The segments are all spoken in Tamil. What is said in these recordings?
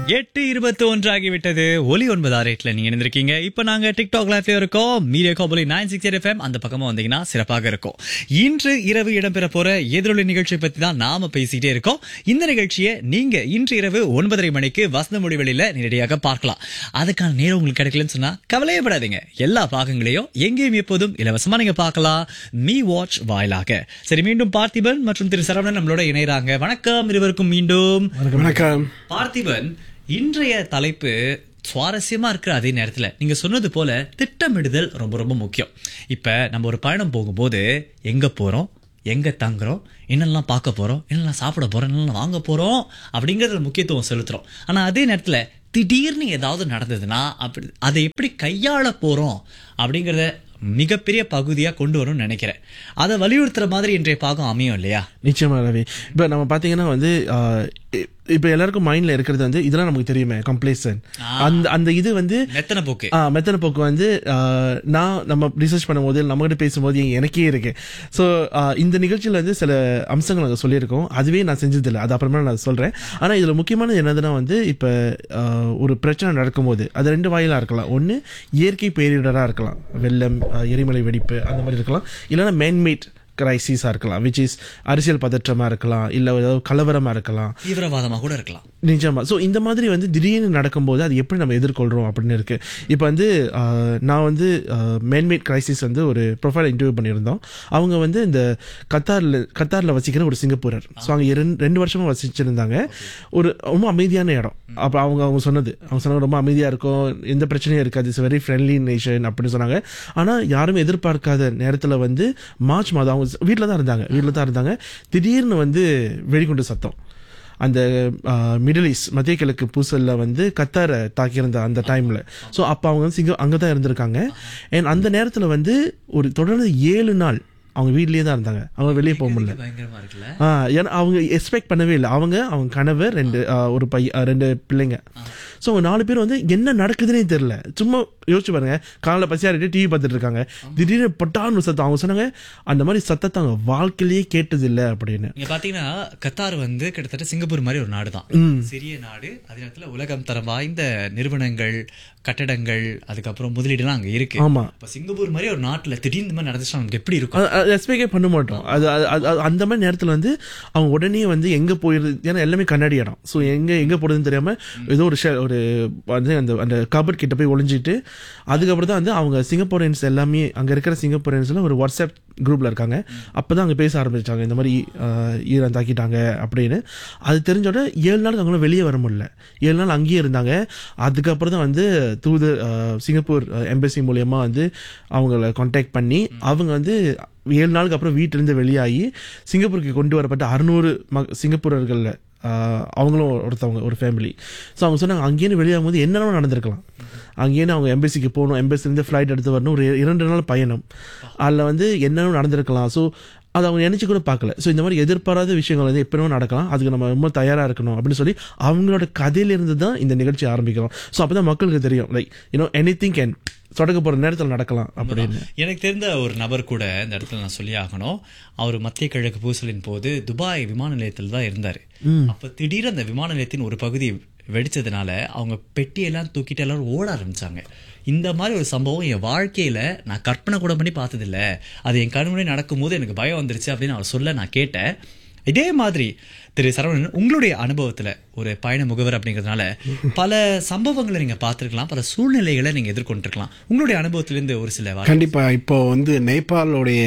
எட்டு இருபத்தி ஒன்று ஆகிவிட்டது ஒலி ஒன்பது ஆறு எட்டுல நீங்க இருந்திருக்கீங்க இப்ப நாங்க டிக்டாக் லைவ்ல இருக்கோம் மீடியா கோபலி நைன் சிக்ஸ் எயிட் எஃப்எம் அந்த பக்கமா வந்தீங்கன்னா சிறப்பாக இருக்கும் இன்று இரவு இடம்பெற போற எதிரொலி நிகழ்ச்சியை பத்தி தான் நாம பேசிட்டே இருக்கோம் இந்த நிகழ்ச்சியை நீங்க இன்று இரவு ஒன்பதரை மணிக்கு வசந்த மொழிவெளியில நேரடியாக பார்க்கலாம் அதுக்கான நேரம் உங்களுக்கு கிடைக்கலன்னு சொன்னா கவலையப்படாதீங்க எல்லா பாகங்களையும் எங்கேயும் எப்போதும் இலவசமா நீங்க பார்க்கலாம் மீ வாட்ச் வாயிலாக சரி மீண்டும் பார்த்திபன் மற்றும் திரு சரவணன் நம்மளோட இணையறாங்க வணக்கம் இருவருக்கும் மீண்டும் வணக்கம் பார்த்திபன் இன்றைய தலைப்பு சுவாரஸ்யமா இருக்கிற அதே நேரத்துல நீங்க சொன்னது போல திட்டமிடுதல் ரொம்ப ரொம்ப முக்கியம் இப்ப நம்ம ஒரு பயணம் போகும்போது எங்க போறோம் எங்க தங்குறோம் என்னெல்லாம் பார்க்க போறோம் என்னெல்லாம் சாப்பிட போறோம் என்னெல்லாம் வாங்க போறோம் அப்படிங்கறதுல முக்கியத்துவம் செலுத்துறோம் ஆனா அதே நேரத்துல திடீர்னு ஏதாவது நடந்ததுன்னா அப்படி அதை எப்படி கையாள போறோம் அப்படிங்கறத மிகப்பெரிய பகுதியா கொண்டு வரும்னு நினைக்கிறேன் அதை வலியுறுத்துற மாதிரி இன்றைய பாகம் அமையும் இல்லையா நிச்சயமா ரவி இப்போ நம்ம பார்த்தீங்கன்னா வந்து ஆஹ், இ- இப்போ எல்லாருக்கும் மைண்ட்ல இருக்கிறது வந்து இதெல்லாம் நமக்கு தெரியுமே கம்ப்ளேசன் அந்த அந்த இது வந்து மெத்தனை போக்கு ஆ மெத்தன போக்கு வந்து ஆஹ், நான் நம்ம ரிசர்ச் பண்ணும்போது நம்மகிட்ட பேசும்போது எனக்கே இருக்கு ஸோ இந்த நிகழ்ச்சியில் வந்து சில அம்சங்கள் நாங்கள் சொல்லியிருக்கோம் அதுவே நான் செஞ்சதில்லை அது அப்புறமா நான் சொல்கிறேன் ஆனால் இதில் முக்கியமானது என்னதுன்னா வந்து இப்போ ஒரு பிரச்சனை நடக்கும்போது அது ரெண்டு வாயிலாக இருக்கலாம் ஒன்று இயற்கை பேரிடராக இருக்கலாம் வெள்ளம் ஆஹ், எரிமலை வெடிப்பு அந்த மாதிரி இருக்கலாம் இல்லைன்னா மேன்மேட் கிரைசிஸாக இருக்கலாம் விச் இஸ் அரசியல் பதற்றமாக இருக்கலாம் இல்லை ஏதாவது கலவரமாக இருக்கலாம் தீவிரவாதமா கூட இருக்கலாம் நிஜமா ஸோ இந்த மாதிரி வந்து திடீர்னு நடக்கும்போது அது எப்படி நம்ம எதிர்கொள்கிறோம் அப்படின்னு இருக்கு இப்போ வந்து ஆஹ், நான் வந்து மேன்மேட் கிரைசிஸ் வந்து ஒரு ப்ரொஃபைல் இன்டர்வியூ பண்ணியிருந்தோம் அவங்க வந்து இந்த கத்தாரில் கத்தாரில் வசிக்கிற ஒரு சிங்கப்பூரர் ஸோ அவங்க ரெண்டு ரெண்டு வருஷமா வசிச்சிருந்தாங்க ஒரு ரொம்ப அமைதியான இடம் அப்போ அவங்க அவங்க சொன்னது அவங்க சொன்னாங்க ரொம்ப அமைதியாக இருக்கும் எந்த பிரச்சனையும் இருக்காது இட்ஸ் வெரி ஃப்ரெண்ட்லி நேஷன் அப்படின்னு சொன்னாங்க ஆனால் யாருமே எதிர்பார்க்காத நேரத்தில் வந்து மார்ச் மாதம் அவங்க வீட்டில் தான் இருந்தாங்க வீட்டில் தான் இருந்தாங்க திடீர்னு வந்து வெடிகுண்டு சத்தம் அந்த மிடில் ஈஸ்ட் மத்திய கிழக்கு பூசலில் வந்து கத்தாரை தாக்கியிருந்த அந்த டைமில் ஸோ அப்போ அவங்க வந்து சிங்க அங்கே தான் இருந்திருக்காங்க அண்ட் அந்த நேரத்தில் வந்து ஒரு தொடர்ந்து ஏழு நாள் அவங்க வீட்லேயே தான் இருந்தாங்க அவங்க வெளியே போக முடியல பயங்கரமா இருக்குல்ல ஆ, ஏன்னா அவங்க எக்ஸ்பெக்ட் பண்ணவே இல்லை அவங்க அவங்க கணவர் ரெண்டு ஆ, ஒரு பையன் ஆ, ரெண்டு பிள்ளைங்க ஸோ அவங்க நாலு பேர் வந்து என்ன நடக்குதுன்னே தெரியல சும்மா யோசிச்சு பாருங்க காலைல பசியாரிட்டு டிவி பார்த்துட்டு இருக்காங்க திடீர்னு பட்டான்னு ஒரு சத்தம் அவங்க சொன்னாங்க அந்த மாதிரி சத்தத்தை அவங்க வாழ்க்கையிலேயே கேட்டதில்லை அப்படின்னு நீங்க பாத்தீங்கன்னா கத்தார் வந்து கிட்டத்தட்ட சிங்கப்பூர் மாதிரி ஒரு நாடு தான் சிறிய நாடு அதே நேரத்துல உலகம் தரம் வாய்ந்த நிறுவனங்கள் கட்டடங்கள் அதுக்கப்புறம் முதலீடுலாம் அங்க இருக்கு ஆமா அப்ப சிங்கப்பூர் மாதிரி ஒரு நாட்டுல திடீர்னு இந்த மாதிரி நடந்துச்சுன்னா நமக்கு எப்படி இருக்கும் எக்ஸ்பெக்டே பண்ண மாட்டோம் அது அது- அது- அது- அந்த மாதிரி நேரத்தில் வந்து அவங்க உடனே வந்து எங்கே போயிடுது ஏன்னா எல்லாமே கண்ணாடி இடம் ஸோ எங்கே எங்கே போடுறதுன்னு தெரியாமல் ஏதோ ஒரு ஷே ஒரு வந்து அந்த அந்த கபட் கிட்ட போய் ஒளிஞ்சிட்டு அதுக்கப்புறம் தான் வந்து அவங்க சிங்கப்பூரியன்ஸ் எல்லாமே அங்கே இருக்கிற சிங்கப்பூரியன்ஸ்லாம் ஒரு வாட்ஸ்அப் குரூப்பில் இருக்காங்க அப்போ தான் அங்கே பேச ஆரம்பிச்சாங்க இந்த மாதிரி ஆஹ், ஈரான் தாக்கிட்டாங்க அப்படின்னு அது தெரிஞ்சோட ஏழு நாளுக்கு அவங்களும் வெளியே வர முடியல ஏழு நாள் அங்கேயே இருந்தாங்க அதுக்கப்புறம் தான் வந்து தூது ஆஹ், சிங்கப்பூர் எம்பசி மூலயமா வந்து அவங்கள காண்டாக்ட் பண்ணி அவங்க வந்து ஏழு நாளுக்கு அப்புறம் வீட்டிலேருந்து வெளியாகி சிங்கப்பூருக்கு கொண்டு வரப்பட்ட அறுநூறு ம சிங்கப்பூரர்களில் அவங்களும் ஒருத்தவங்க ஒரு ஃபேமிலி ஸோ அவங்க சொன்னாங்க அங்கேயிருந்து வெளியாகும்போது என்னென்ன நடந்திருக்கலாம் அங்கேயிருந்து அவங்க எம்பசிக்கு போகணும் எம்பசிலேருந்து ஃப்ளைட் எடுத்து வரணும் ஒரு இரண்டு நாள் பயணம் அதில் வந்து என்னென்ன நடந்திருக்கலாம் ஸோ அதை அவங்க நினச்சி கூட பார்க்கல ஸோ இந்த மாதிரி எதிர்பாராத விஷயங்கள் வந்து எப்போ நடக்கலாம் அதுக்கு நம்ம ரொம்ப தயாராக இருக்கணும் அப்படின்னு சொல்லி அவங்களோட கதையிலிருந்து தான் இந்த நிகழ்ச்சி ஆரம்பிக்கிறோம் ஸோ அப்போ தான் மக்களுக்கு தெரியும் like you know anything can தொடக்க போகிற நேரத்தில் நடக்கலாம் அப்படின்னு எனக்கு தெரிந்த ஒரு நபர் கூட இந்த இடத்துல நான் சொல்லி ஆகணும் அவர் மத்திய கிழக்கு பூசலின் போது துபாய் விமான நிலையத்தில் தான் இருந்தாரு அப்ப திடீர்னு அந்த விமான நிலையத்தின் ஒரு பகுதி வெடிச்சதுனால அவங்க பெட்டியெல்லாம் தூக்கிட்டு எல்லாரும் ஓட ஆரம்பிச்சாங்க இந்த மாதிரி ஒரு சம்பவம் என் வாழ்க்கையில நான் கற்பனை கூட பண்ணி பார்த்ததில்ல அது என் கண் முன்னாடி நடக்கும்போது எனக்கு பயம் வந்துருச்சு அப்படின்னு அவர் சொல்ல நான் கேட்டேன் இதே மாதிரி திரு சரவணன் உங்களுடைய அனுபவத்துல ஒரு பயண முகவர் அப்படிங்கிறதுனால பல சம்பவங்களை நீங்க பார்த்திருக்கலாம் பல சூழ்நிலைகளை நீங்க எதிர்கொண்டிருக்கலாம் உங்களுடைய அனுபவத்திலிருந்து ஒரு சில வார்த்தை கண்டிப்பா இப்போ வந்து நேபாளுடைய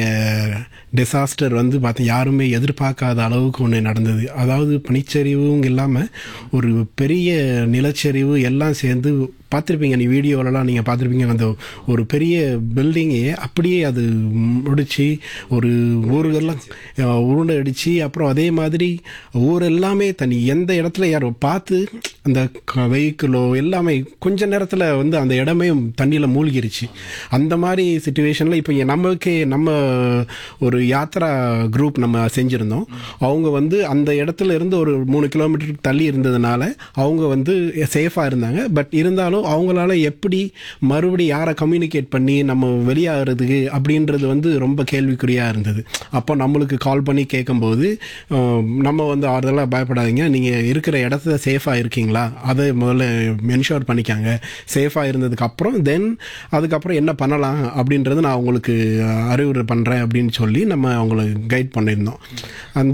டிசாஸ்டர் வந்து பார்த்து யாருமே எதிர்பார்க்காத அளவுக்கு ஒன்று நடந்தது அதாவது பனிச்சரிவும் இல்லாமல் ஒரு பெரிய நிலச்சரிவு எல்லாம் சேர்ந்து பார்த்துருப்பீங்க நீ வீடியோலலாம் நீங்கள் பார்த்துருப்பீங்க அந்த ஒரு பெரிய பில்டிங்கே அப்படியே அது முடிச்சு ஒரு ஊருகெல்லாம் அஹ், உருண்டை அடிச்சு அப்புறம் அதே மாதிரி ஊர் எல்லாமே தனி எந்த இடத்துல யாரோ பார்த்து அந்த வெஹிக்கிளோ எல்லாமே கொஞ்ச நேரத்தில் வந்து அந்த இடமே தண்ணியில் மூழ்கிருச்சு அந்த மாதிரி சுச்சுவேஷனில் இப்போ நமக்கே நம்ம ஒரு யாத்ரா குரூப் நம்ம செஞ்சுருந்தோம் அவங்க வந்து அந்த இடத்துல இருந்து ஒரு மூணு கிலோமீட்டருக்கு தள்ளி இருந்ததுனால அவங்க வந்து சேஃபாக இருந்தாங்க பட் இருந்தாலும் அவங்களால எப்படி மறுபடி யாரை கம்யூனிகேட் பண்ணி நம்ம வெளியாகிறதுக்கு அப்படின்றது வந்து ரொம்ப கேள்விக்குறியாக இருந்தது அப்போ நம்மளுக்கு கால் பண்ணி கேட்கும்போது அஹ், நம்ம வந்து ஆறுதலாக பயப்படாதீங்க நீங்கள் இருக்கிற இடத்துல சேஃபாக இருக்கீங்களா இல்லைங்களா அதை முதல்ல என்ஷோர் பண்ணிக்காங்க சேஃபாக இருந்ததுக்கு அப்புறம் தென் அதுக்கப்புறம் என்ன பண்ணலாம் அப்படின்றது நான் உங்களுக்கு அறிவுரை பண்ணுறேன் அப்படின்னு சொல்லி நம்ம அவங்கள கைட் பண்ணியிருந்தோம் அந்த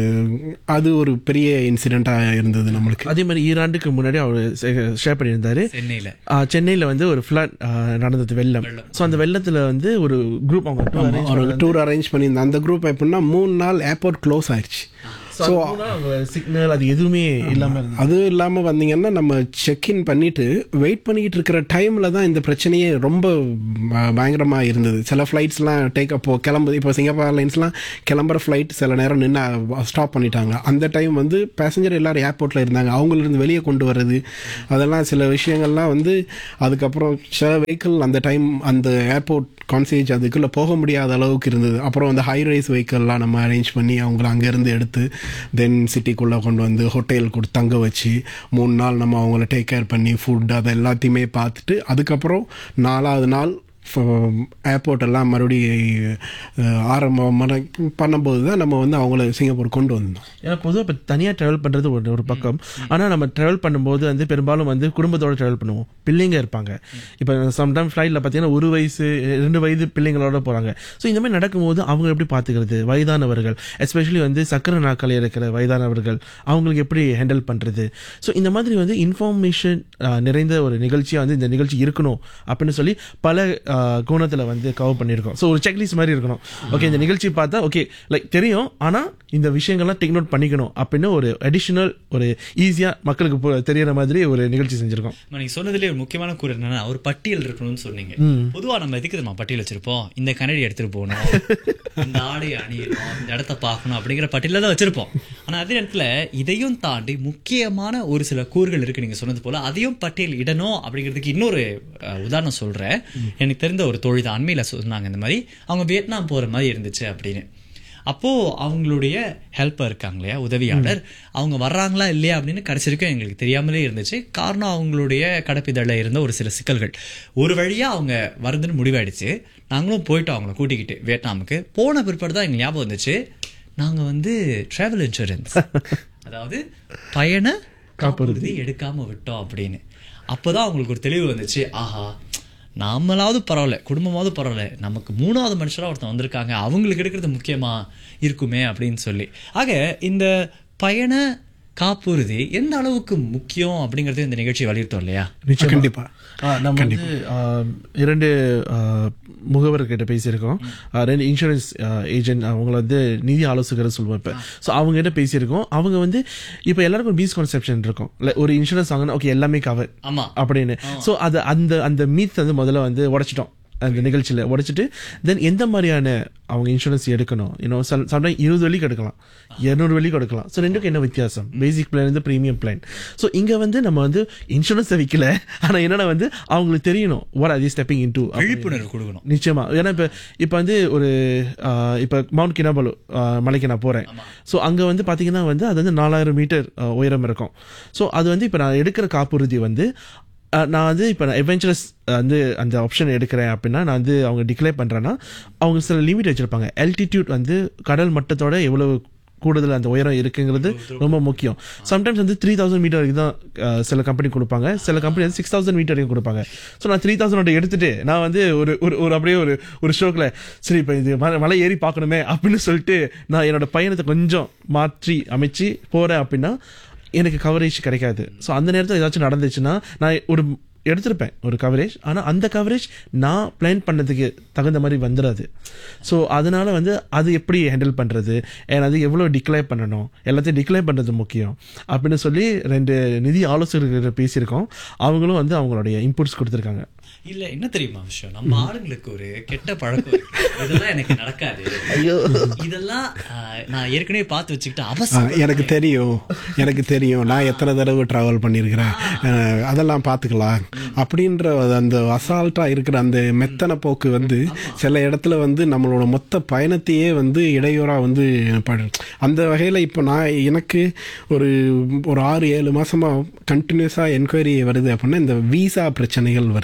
அது ஒரு பெரிய இன்சிடெண்ட்டாக இருந்தது நம்மளுக்கு அதே மாதிரி ஈராண்டுக்கு முன்னாடி அவர் ஷேர் பண்ணியிருந்தாரு சென்னையில ஆஹ் சென்னையில வந்து ஒரு ஃபிளட் நடந்தது வெள்ளம் ஸோ அந்த வெள்ளத்துல வந்து ஒரு குரூப் அவங்க tour arrange ஒரு டூர் அரேஞ்ச் பண்ணியிருந்தோம் அந்த குரூப் எப்படின்னா மூணு நாள் ஏர்போர்ட் க்ளோஸ் ஆயிடுச்சு ஸோ சிக்னல் அது எதுவுமே இல்லாம இருந்தது அதுவும் இல்லாமல் வந்தீங்கன்னா நம்ம செக்இன் பண்ணிட்டு வெயிட் பண்ணிக்கிட்டு இருக்கிற டைமில் தான் இந்த பிரச்சனையே ரொம்ப பயங்கரமாக இருந்தது சில ஃப்ளைட்ஸ்லாம் டேக் அப்போ கிளம்புது இப்போ சிங்கப்பூர் ஏர்லைன்ஸ்லாம் கிளம்புற ஃப்ளைட் சில நேரம் நின்று ஸ்டாப் பண்ணிட்டாங்க அந்த டைம் வந்து பேசஞ்சர் எல்லாரும் ஏர்போர்ட்டில் இருந்தாங்க அவங்களிருந்து வெளியே கொண்டு வர்றது அதெல்லாம் சில விஷயங்கள்லாம் வந்து அதுக்கப்புறம் சில வெஹிக்கிள் அந்த டைம் அந்த ஏர்போர்ட் கான்சேஜ் அதுக்குள்ளே போக முடியாத அளவுக்கு இருந்தது அப்புறம் அந்த ஹை ரைஸ் வெஹிக்கிள்லாம் நம்ம அரேஞ்ச் பண்ணி அவங்கள அங்கேருந்து எடுத்து தென் சிட்டிக்குள்ளே கொண்டு வந்து ஹோட்டல் கொடுத்து தங்க வச்சு மூணு நாள் நம்ம அவங்கள டேக் கேர் பண்ணி ஃபுட் அதை எல்லாத்தையுமே பார்த்துட்டு அதுக்கப்புறம் நாலாவது நாள் ஏர்போர்ட் எல்லாம் மறுபடியும் அஹ், ஆரம்பம் மன- பண்ணும்போது தான் நம்ம வந்து அவங்கள சிங்கப்பூர் கொண்டு வந்தோம் ஏன்னா பொதுவாக இப்போ தனியாக ட்ராவல் பண்ணுறது ஒரு ஒரு பக்கம் ஆனால் நம்ம ட்ராவல் பண்ணும்போது வந்து பெரும்பாலும் வந்து குடும்பத்தோட ட்ராவல் பண்ணுவோம் பிள்ளைங்க இருப்பாங்க இப்போ சம்டைம் ஃப்ளைட்டில் பார்த்தீங்கன்னா ஒரு வயசு ரெண்டு வயது பிள்ளைங்களோட போகிறாங்க ஸோ இந்த மாதிரி நடக்கும்போது அவங்க எப்படி பார்த்துக்கிறது வயதானவர்கள் எஸ்பெஷலி வந்து சக்கரை நாக்கள் இருக்கிற வயதானவர்கள் அவங்களுக்கு எப்படி ஹேண்டில் பண்ணுறது ஸோ இந்த மாதிரி வந்து இன்ஃபர்மேஷன் நிறைந்த ஒரு நிகழ்ச்சியாக வந்து இந்த நிகழ்ச்சி இருக்கணும் அப்படின்னு சொல்லி பல கோணத்தில் வந்து கவர் பண்ணியிருக்கோம் ஸோ ஒரு செக்லிஸ்ட் மாதிரி இருக்கணும் ஓகே இந்த நிகழ்ச்சி பார்த்தா ஓகே லைக் தெரியும் ஆனால் இந்த விஷயங்கள்லாம் டேக் நோட் பண்ணிக்கணும் அப்படின்னு ஒரு அடிஷனல் ஒரு ஈஸியாக மக்களுக்கு பு- தெரியற மாதிரி ஒரு நிகழ்ச்சி செஞ்சுருக்கோம் ஆமா, நீங்க சொன்னதுலேயே ஒரு முக்கியமான கூறு என்னன்னா ஒரு பட்டியல் இருக்கணும்னு சொன்னீங்க பொதுவா நம்ம எதுக்கு நம்ம பட்டியல் வச்சிருப்போம் இந்த கண்ணாடி எடுத்துட்டு போகணும் இந்த ஆடை அணியணும் இந்த இடத்த பார்க்கணும் அப்படிங்கிற பட்டியல தான் வச்சிருப்போம் ஆனா அதே நேரத்துல இதையும் தாண்டி முக்கியமான ஒரு சில கூறுகள் இருக்கு நீங்க சொன்னது போல அதையும் பட்டியல் இடணும் அப்படிங்கிறதுக்கு இன்னொரு அஹ், உதாரணம் சொல்றேன் எனக்கு தெரிந்த ஒரு தொழில் தான் அண்மையில சொன்னாங்க இந்த மாதிரி அவங்க வியட்நாம் போற மாதிரி இருந்துச்சு அப்படின்னு அப்போ அவங்களுடைய ஹெல்ப்பர் இருக்காங்க இல்லையா உதவியாளர் அவங்க வர்றாங்களா இல்லையா அப்படின்னு கடைசி வரைக்கும் எங்களுக்கு தெரியாமலே இருந்துச்சு காரணம் அவங்களுடைய கடப்பிதழில் இருந்த ஒரு சில சிக்கல்கள் ஒரு வழியா அவங்க வருதுன்னு முடிவாயிடுச்சு நாங்களும் போயிட்டோம் அவங்கள கூட்டிக்கிட்டு வியட்நாமுக்கு போன பிற்பாடு தான் எங்களுக்கு ஞாபகம் வந்துச்சு நாங்க வந்து டிராவல் இன்சூரன்ஸ் அதாவது பயண காப்புறுதி எடுக்காம விட்டோம் அப்படின்னு அப்போதான் அவங்களுக்கு ஒரு தெளிவு வந்துச்சு ஆஹா நாமளாவது பரவாயில்ல குடும்பமாவது பரவாயில்ல நமக்கு மூணாவது மனுஷராக ஒருத்தன் வந்திருக்காங்க அவங்களுக்கு எடுக்கிறது முக்கியமா இருக்குமே அப்படின்னு சொல்லி ஆக இந்த பயண காப்புறுதி எந்த அளவுக்கு முக்கியம் அப்படிங்கறது இந்த நிகழ்ச்சி வலியுறுத்தோம் இல்லையா நிச்சயமா. கண்டிப்பா ஆ, நம்ம வந்து ஆ, இரண்டு ஆ, முகவர்கிட்ட பேசியிருக்கோம் ஆ, ரெண்டு இன்சூரன்ஸ் ஏஜென்ட் அவங்கள வந்து நிதி ஆலோசகர் சொல்லுவோம் இப்போ ஸோ அவங்ககிட்ட பேசியிருக்கோம் அவங்க வந்து இப்போ எல்லாருக்கும் பீஸ் கான்செப்ஷன் இருக்கும் Like ஒரு இன்சூரன்ஸ் வாங்கினா ஓகே எல்லாமே கவர் ஆமா அப்படின்னு ஸோ அது அந்த அந்த மீத் வந்து முதல்ல வந்து உடைச்சிட்டோம் அந்த நிகழ்ச்சியில் உடைச்சிட்டு தென் எந்த மாதிரியான அவங்க இன்சூரன்ஸ் எடுக்கணும் இன்னும் சம்டைம் இருபது வழிக்கு எடுக்கலாம் இரநூறு வழிக்கு எடுக்கலாம் ஸோ ரெண்டுக்கும் என்ன வித்தியாசம் பேசிக் பிளான் வந்து ப்ரீமியம் பிளான் ஸோ இங்கே வந்து நம்ம வந்து இன்சூரன்ஸை விற்கல ஆனால் என்னன்னா வந்து அவங்களுக்கு தெரியணும் what are the stepping into விழிப்புணர்வு கொடுக்கணும் நிச்சயமா ஏன்னா இப்போ இப்போ வந்து ஒரு ஆஹ், இப்போ மவுண்ட் கினாபலு ஆஹ், மலைக்கு நான் போகிறேன் ஸோ அங்கே வந்து பார்த்தீங்கன்னா வந்து அது வந்து நாலாயிரம் மீட்டர் ஆஹ், உயரம் இருக்கும் ஸோ அது வந்து இப்போ நான் எடுக்கிற காப்புறுதி வந்து ஆஹ், நான் வந்து இப்போ நான் எவென்ச்சுரஸ் வந்து அந்த ஆப்ஷன் எடுக்கிறேன் அப்படின்னா நான் வந்து அவங்க டிக்ளேர் பண்ணுறேன்னா அவங்க சில லிமிட் வச்சுருப்பாங்க altitude வந்து கடல் மட்டத்தோட எவ்வளவு கூடுதல் அந்த உயரம் இருக்குங்கிறது ரொம்ப முக்கியம் சம்டைம்ஸ் வந்து த்ரீ தௌசண்ட் மீட்டர் வரைக்கும் தான் அஹ், சில கம்பெனி கொடுப்பாங்க சில கம்பெனி வந்து சிக்ஸ் தௌசண்ட் மீட்டர் வரைக்கும் கொடுப்பாங்க ஸோ நான் த்ரீ தௌசண்ட் எடுத்துட்டு நான் வந்து ஒரு ஒரு ஒரு அப்படியே ஒரு ஒரு ஷோக்கில் சரி இப்போ இது மலை மலை ஏறி பார்க்கணுமே அப்படின்னு சொல்லிட்டு நான் என்னோட பயணத்தை கொஞ்சம் மாற்றி அமைச்சு போகிறேன் அப்படின்னா எனக்கு கவரேஜ் கிடைக்காது ஸோ அந்த நேரத்தில் ஏதாச்சும் நடந்துச்சுன்னா நான் ஒரு எடுத்திருப்பேன் ஒரு கவரேஜ் ஆனால் அந்த கவரேஜ் நான் பிளான் பண்ணதுக்கு தகுந்த மாதிரி வந்துடாது ஸோ அதனால வந்து அது எப்படி ஹேண்டில் பண்ணுறது and அது எவ்வளோ டிக்ளேர் பண்ணணும் எல்லாத்தையும் டிக்ளேர் பண்ணுறது முக்கியம் அப்படின்னு சொல்லி ரெண்டு நிதி ஆலோசகர்கிட்ட பேசியிருக்கோம் அவங்களும் வந்து அவங்களுடைய இன்புட்ஸ் கொடுத்துருக்காங்க இல்ல என்ன தெரியுமா விஷயம் நம்ம ஆளுங்களுக்கு ஒரு கெட்ட பழக்கம் இருக்கு. இதெல்லாம் எனக்கு நடக்காது ஐயோ இதெல்லாம் ஆஹ், நான் ஏற்கனவே பார்த்து வச்சுக்கிட்டு ஆ, அவசரம் எனக்கு தெரியும் எனக்கு தெரியும் நான் எத்தனை தடவை ட்ராவல் பண்ணியிருக்கிறேன் அஹ், அதெல்லாம் பார்த்துக்கலாம் அப்படின்ற அந்த அசால்ட்டாக இருக்கிற அந்த மெத்தன போக்கு வந்து சில இடத்துல வந்து நம்மளோட மொத்த பயணத்தையே வந்து இடையூறாக வந்து படு அந்த வகையில் இப்போ நான் எனக்கு ஒரு ஒரு ஆறு ஏழு மாசமா கண்டினியூஸாக என்கொயரி வருது அப்படின்னா இந்த வீசா பிரச்சனைகள் வருது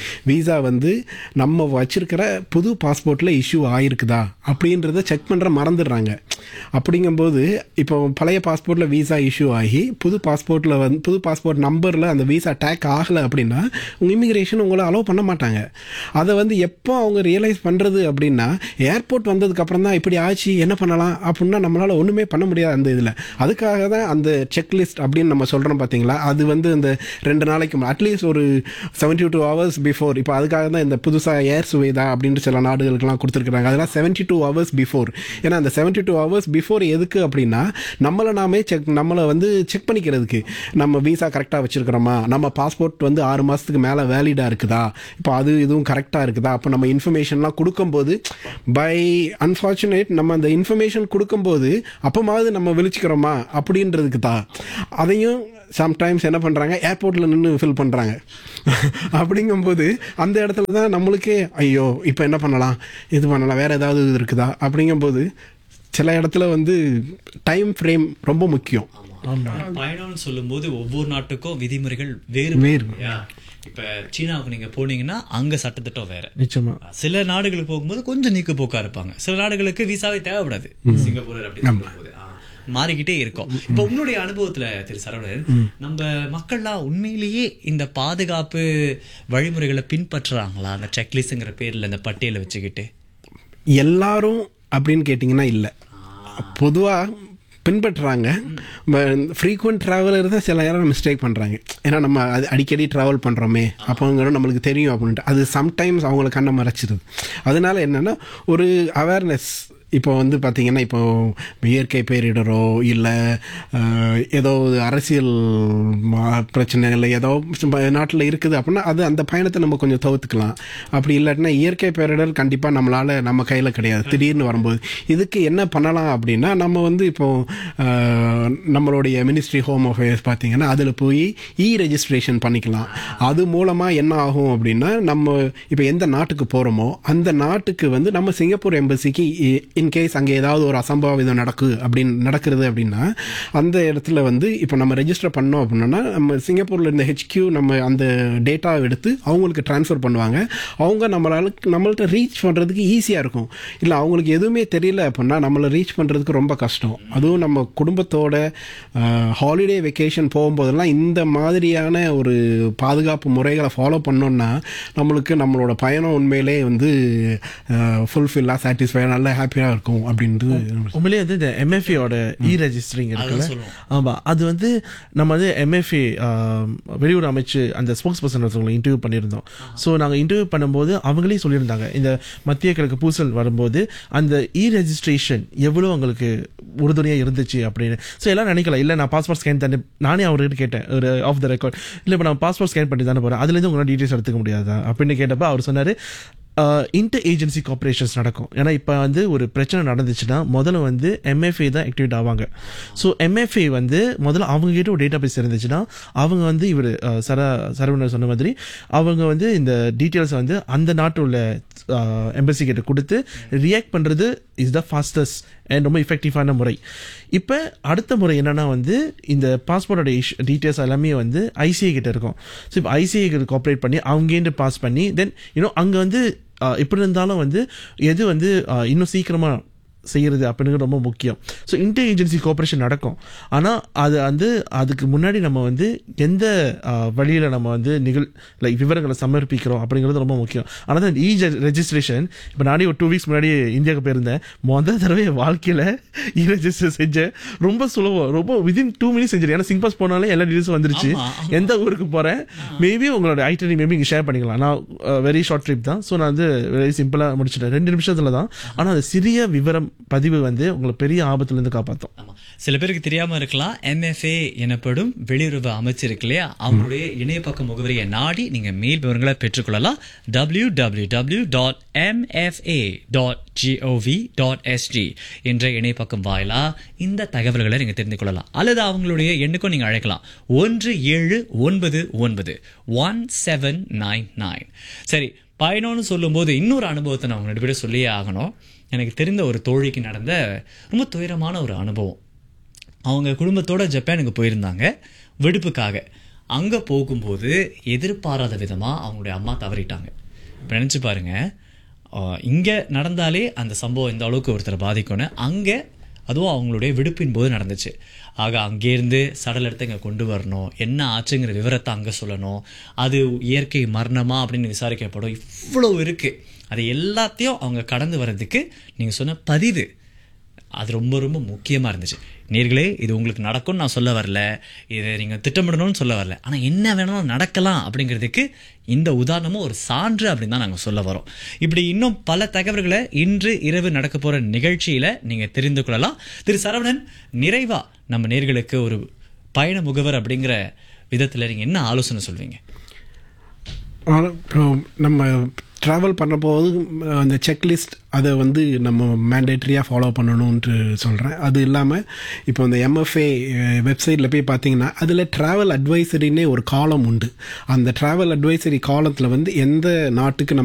விசா வந்து நம்ம வச்சிருக்கிற புது பாஸ்போர்ட்டில் இஷ்யூ ஆயிருக்குதா அப்படின்றத செக் பண்ணுற மறந்துடுறாங்க அப்படிங்கும்போது இப்போ பழைய பாஸ்போர்ட்டில் விசா இஷ்யூ ஆகி புது பாஸ்போர்ட்டில் வந்து புது பாஸ்போர்ட் நம்பரில் அந்த விசா டேக் ஆகலை அப்படின்னா உங்கள் இமிகிரேஷன் உங்களை அலோவ் பண்ண மாட்டாங்க அதை வந்து எப்போ அவங்க ரியலைஸ் பண்ணுறது அப்படின்னா ஏர்போர்ட் வந்ததுக்கு அப்புறம் தான் இப்படி ஆச்சு என்ன பண்ணலாம் அப்படின்னா நம்மளால் ஒன்றுமே பண்ண முடியாது அந்த இதில் அதுக்காக தான் அந்த செக்லிஸ்ட் அப்படின்னு நம்ம சொல்கிறோம் பார்த்தீங்களா அது வந்து இந்த ரெண்டு நாளைக்கு அட்லீஸ்ட் ஒரு செவன்டி டூ ஹவர்ஸ் பிஃபோர் இப்போ அதுக்காக தான் இந்த புதுசாக ஏர் சுவேதா அப்படின்ட்டு சில நாடுகளுக்கெல்லாம் கொடுத்துருக்குறாங்க அதெல்லாம் செவன்டி டூ ஹவர்ஸ் பிஃபோர் ஏன்னா அந்த செவன்டி டூ ஹவர்ஸ் பிஃபோர் எதுக்கு அப்படின்னா நம்மளை நாமே செக் நம்மளை வந்து செக் பண்ணிக்கிறதுக்கு நம்ம விசா கரெக்டாக வச்சுருக்கிறோமா நம்ம பாஸ்போர்ட் வந்து ஆறு மாதத்துக்கு மேலே வேலிடாக இருக்குதா இப்போ அது இதுவும் கரெக்டாக இருக்குதா அப்போ நம்ம இன்ஃபர்மேஷன்லாம் கொடுக்கும்போது பை அன்ஃபார்ச்சுனேட் நம்ம அந்த இன்ஃபர்மேஷன் கொடுக்கும்போது அப்போமாவது நம்ம விழிச்சிக்கிறோமா அப்படின்றதுக்கு தான் அதையும் சம்டைம்ஸ் என்ன பண்ணுறாங்க ஏர்போர்ட்டில் நின்று ஃபில் பண்ணுறாங்க அப்படிங்கும்போது அந்த இடத்துல தான் நம்மளுக்கே ஐயோ இப்போ என்ன பண்ணலாம் இது பண்ணலாம் வேறு ஏதாவது இது இருக்குதா அப்படிங்கும்போது சில இடத்துல வந்து டைம் ஃப்ரேம் ரொம்ப முக்கியம் பயணம்னு சொல்லும்போது ஒவ்வொரு நாட்டுக்கும் விதிமுறைகள் வேறு வேறு. இல்லையா? இப்ப சீனாவுக்கு நீங்க போனீங்கன்னா அங்க சட்டத்திட்டம் வேற நிச்சயமா சில நாடுகளுக்கு போகும்போது கொஞ்சம் நீக்கு போக்கா இருப்பாங்க சில நாடுகளுக்கு விசாவே தேவைப்படாது சிங்கப்பூர் அப்படி சொல்லும்போது ஆ, மாறிக்கிட்டே இருக்கும் இப்ப உங்களுடைய அனுபவத்துல திரு சரவணன் நம்ம மக்கள்லாம் உண்மையிலேயே இந்த பாதுகாப்பு வழிமுறைகளை பின்பற்றுறாங்களா அந்த செக்லிஸ்ட்ங்கிற பேர்ல இந்த பட்டியலை வச்சுக்கிட்டு எல்லாரும் அப்படின்னு கேட்டிங்கன்னா இல்லை பொதுவாக பின்பற்றுறாங்க ஃப்ரீக்வெண்ட் ட்ராவலர் தான் சில நேரம் மிஸ்டேக் பண்ணுறாங்க ஏன்னா நம்ம அது அடிக்கடி ட்ராவல் பண்ணுறோமே அப்போங்கிற நம்மளுக்கு தெரியும் அப்படின்ட்டு அது சம்டைம்ஸ் அவங்கள கண்ணை மறைச்சிருது அதனால என்னென்னா ஒரு அவேர்னஸ் இப்போ வந்து பார்த்தீங்கன்னா இப்போ இயற்கை பேரிடரோ இல்லை ஏதோ ஒரு அரசியல் மா- பிரச்சனை இல்லை ஏதோ நாட்டில் இருக்குது அப்படின்னா அது அந்த பயணத்தை நம்ம கொஞ்சம் தவிர்த்துக்கலாம் அப்படி இல்லாட்டினா இயற்கை பேரிடர் கண்டிப்பாக நம்மளால் நம்ம கையில் கிடையாது திடீர்னு வரும்போது இதுக்கு என்ன பண்ணலாம் அப்படின்னா நம்ம வந்து இப்போ அஹ், நம்மளுடைய மினிஸ்ட்ரி ஹோம் அஃபேர்ஸ் பார்த்தீங்கன்னா அதில் போய் இ ரெஜிஸ்ட்ரேஷன் பண்ணிக்கலாம் அது மூலமாக என்ன ஆகும் அப்படின்னா நம்ம இப்போ எந்த நாட்டுக்கு போகிறோமோ அந்த நாட்டுக்கு வந்து நம்ம சிங்கப்பூர் எம்பசிக்கு இன்கேஸ் அங்கே ஏதாவது ஒரு அசம்பாவிதம் நடக்கு அப்படின்னு நடக்கிறது அப்படின்னா அந்த இடத்துல வந்து இப்போ நம்ம ரெஜிஸ்டர் பண்ணோம் அப்படின்னா நம்ம சிங்கப்பூரில் இருந்த ஹெச்கியூ நம்ம அந்த டேட்டாவை எடுத்து அவங்களுக்கு ட்ரான்ஸ்ஃபர் பண்ணுவாங்க அவங்க நம்மளால நம்மள்ட்ட ரீச் பண்ணுறதுக்கு ஈஸியாக இருக்கும் இல்லை அவங்களுக்கு எதுவுமே தெரியல அப்படின்னா நம்மளை ரீச் பண்ணுறதுக்கு ரொம்ப கஷ்டம் அதுவும் நம்ம குடும்பத்தோட ஹாலிடே வெக்கேஷன் போகும்போதெல்லாம் இந்த மாதிரியான ஒரு பாதுகாப்பு முறைகளை ஃபாலோ பண்ணோம்னா நம்மளுக்கு நம்மளோட பயணம் உண்மையிலே வந்து ஃபுல்ஃபில்லாக சாட்டிஸ்ஃபைடாக நல்லா ஹாப்பியாக இருக்கும் அப்படின்றது உண்மையிலேயே வந்து இந்த எம்எஃப்ஏயோட இ ரெஜிஸ்டரிங் இருக்குல்ல சொல்லுவோம். ஆமா அது வந்து நம்ம வந்து எம்எஃப்ஏ வெளியூர் அமைச்சு அந்த ஸ்போக்ஸ் பர்சன் ஒருத்தவங்களை இன்டர்வியூ பண்ணியிருந்தோம் ஸோ நாங்கள் இன்டர்வியூ பண்ணும்போது அவங்களே சொல்லியிருந்தாங்க இந்த மத்திய கிழக்கு பூசல் வரும்போது அந்த இ ரெஜிஸ்ட்ரேஷன் எவ்வளோ அவங்களுக்கு உறுதுணையாக இருந்துச்சு அப்படின்னு ஸோ எல்லாம் நினைக்கல இல்லை நான் பாஸ்போர்ட் ஸ்கேன் தானே நானே அவர்கிட்ட கேட்டேன் ஒரு ஆஃப் த ரெக்கார்ட் இல்லை இப்போ நான் பாஸ்போர்ட் ஸ்கேன் பண்ணி தானே போகிறேன் அதுலேருந்து உங்களால் டீட்டெயில்ஸ் எடுத்துக்க முடியாதா அப்படின்னு கேட்டப்ப அவர் சொன்னார் இன்டர் ஏஜென்சி கார்பரேஷன்ஸ் நடக்கும் ஏன்னா இப்போ வந்து ஒரு பிரச்சனை நடந்துச்சுன்னா முதல்ல வந்து எம்எஃப்ஏ தான் ஆக்டிவேட் ஆவாங்க ஸோ எம்எஃப்ஏ வந்து முதல்ல அவங்க கிட்ட ஒரு டேட்டா பேஸ் இருந்துச்சுன்னா அவங்க வந்து இவர் சர சரவணர் சொன்ன மாதிரி அவங்க வந்து இந்த டீட்டெயில்ஸ் வந்து அந்த நாட்டு உள்ள எம்பசி கிட்ட கொடுத்து ரியாக்ட் பண்ணுறது இஸ் த ஃபாஸ்டஸ்ட் அண்ட் ரொம்ப இஃபெக்டிவான முறை இப்போ அடுத்த முறை என்னன்னா வந்து இந்த பாஸ்போர்ட்டோட இஷ் டீட்டெயில்ஸ் எல்லாமே வந்து ஐசிஐ கிட்ட இருக்கும் ஸோ இப்போ ஐசிஐ கிட்ட கோஆப்ரேட் பண்ணி அவங்கேருந்து பாஸ் பண்ணி தென் இன்னும் அங்கே வந்து ஆஹ், எப்படி இருந்தாலும் வந்து எது வந்து ஆஹ், இன்னும் சீக்கிரமாக செய்யறது அப்படிங்கிறது ரொம்ப முக்கியம் ஸோ இன்டர் ஏஜென்சி கோஆப்ரேஷன் நடக்கும் ஆனால் அது வந்து அதுக்கு முன்னாடி நம்ம வந்து எந்த வழியில் நம்ம வந்து நிகழ் லைக் விவரங்களை சமர்ப்பிக்கிறோம் அப்படிங்கிறது ரொம்ப முக்கியம் ஆனால் தான் இ ரெஜிஸ்ட்ரேஷன் இப்போ நானே ஒரு டூ வீக்ஸ் முன்னாடி இந்தியாவுக்கு போயிருந்தேன் மொதல் தடவை என் வாழ்க்கையில் இ ரெஜிஸ்டர் செஞ்சேன் ரொம்ப சுலபம் ரொம்ப விதின் டூ மினிட்ஸ் செஞ்சிரு ஏன்னா சிங் பாஸ் போனாலே எல்லா டீட்டெயில்ஸும் வந்துருச்சு ஆமா, ஆமா. எந்த ஊருக்கு போகிறேன் மேபி உங்களோட ஐட்டனி மேபி இங்கே ஷேர் பண்ணிக்கலாம் நான் வெரி ஷார்ட் ட்ரிப் தான் ஸோ நான் வந்து வெரி சிம்பிளாக முடிச்சிட்டேன் ரெண்டு நிமிஷத்தில் தான் ஆனால் அந்த சிறிய விவரம் பதிவு வந்து உங்களை பெரிய ஆபத்துலேருந்து காப்பாற்றும் ஆமா சில பேருக்கு தெரியாம இருக்கலாம் எம்எஃப்ஏ எனப்படும் வெளியுறவு அமைச்சர் இருக்கு இல்லையா அவங்களுடைய இணையப்பக்க முகவரியை நாடி நீங்க மேல் விவரங்களை பெற்றுக்கொள்ளலாம் W W W dot MFA dot GOV dot SG என்ற இணையப்பக்கம் வாயிலா இந்த தகவல்களை நீங்க தெரிந்து கொள்ளலாம் அல்லது அவங்களுடைய எண்ணுக்கும் நீங்க அழைக்கலாம் ஒன்று ஏழு ஒன்பது ஒன்பது ஒன் செவன் நைன் நைன் சரி பயணம்னு சொல்லும்போது இன்னொரு அனுபவத்தை நான் உங்க ரெண்டு பேரும் சொல்லியே ஆகணும் எனக்கு தெரிந்த ஒரு தோழிக்கு நடந்த ரொம்ப துயரமான ஒரு அனுபவம் அவங்க குடும்பத்தோட ஜப்பானுக்கு போயிருந்தாங்க வெடிப்புக்காக அங்க போகும்போது எதிர்பாராத விதமா அவங்களுடைய அம்மா தவறிட்டாங்க இப்ப நினைச்சு பாருங்க ஆஹ், இங்க நடந்தாலே அந்த சம்பவம் இந்த அளவுக்கு ஒருத்தரை பாதிக்கும்னு அங்க அதுவும் அவங்களுடைய விடுப்பின் போது நடந்துச்சு ஆக அங்கேருந்து சடல் எடுத்து இங்கே கொண்டு வரணும் என்ன ஆச்சுங்கிற விவரத்தை அங்கே சொல்லணும் அது இயற்கை மரணமா அப்படின்னு விசாரிக்கப்படும் இவ்வளோ இருக்குது அது எல்லாத்தையும் அவங்க கடந்து வர்றதுக்கு நீங்கள் சொன்ன பதிவு அது ரொம்ப ரொம்ப முக்கியமாக இருந்துச்சு நேர்களே இது உங்களுக்கு நடக்கும்னு நான் சொல்ல வரல இதை நீங்கள் திட்டமிடணும்னு சொல்ல வரல ஆனால் என்ன வேணாலும் நடக்கலாம் அப்படிங்கிறதுக்கு இந்த உதாரணமும் ஒரு சான்று அப்படின்னு தான் நாங்கள் சொல்ல வரோம் இப்படி இன்னும் பல தகவல்களை இன்று இரவு நடக்க போகிற நிகழ்ச்சியில் நீங்கள் தெரிந்து கொள்ளலாம் திரு சரவணன் நிறைவா நம்ம நேர்களுக்கு ஒரு பயண முகவர் அப்படிங்கிற விதத்தில் நீங்கள் என்ன ஆலோசனை சொல்வீங்க ஆனா, இப்போ நம்ம ட்ராவல் பண்ணும்போது அந்த செக்லிஸ்ட் அதை வந்து நம்ம மேண்டேட்ரியாக ஃபாலோ பண்ணணுன்ட்டு சொல்கிறேன் அது இல்லாமல் இப்போ இந்த எம்எஃப்ஏ வெப்சைட்டில் போய் பார்த்தீங்கன்னா அதில் ட்ராவல் அட்வைசரின்னே ஒரு காலம் உண்டு அந்த ட்ராவல் அட்வைசரி காலத்தில் வந்து எந்த நாட்டுக்கு நம்ம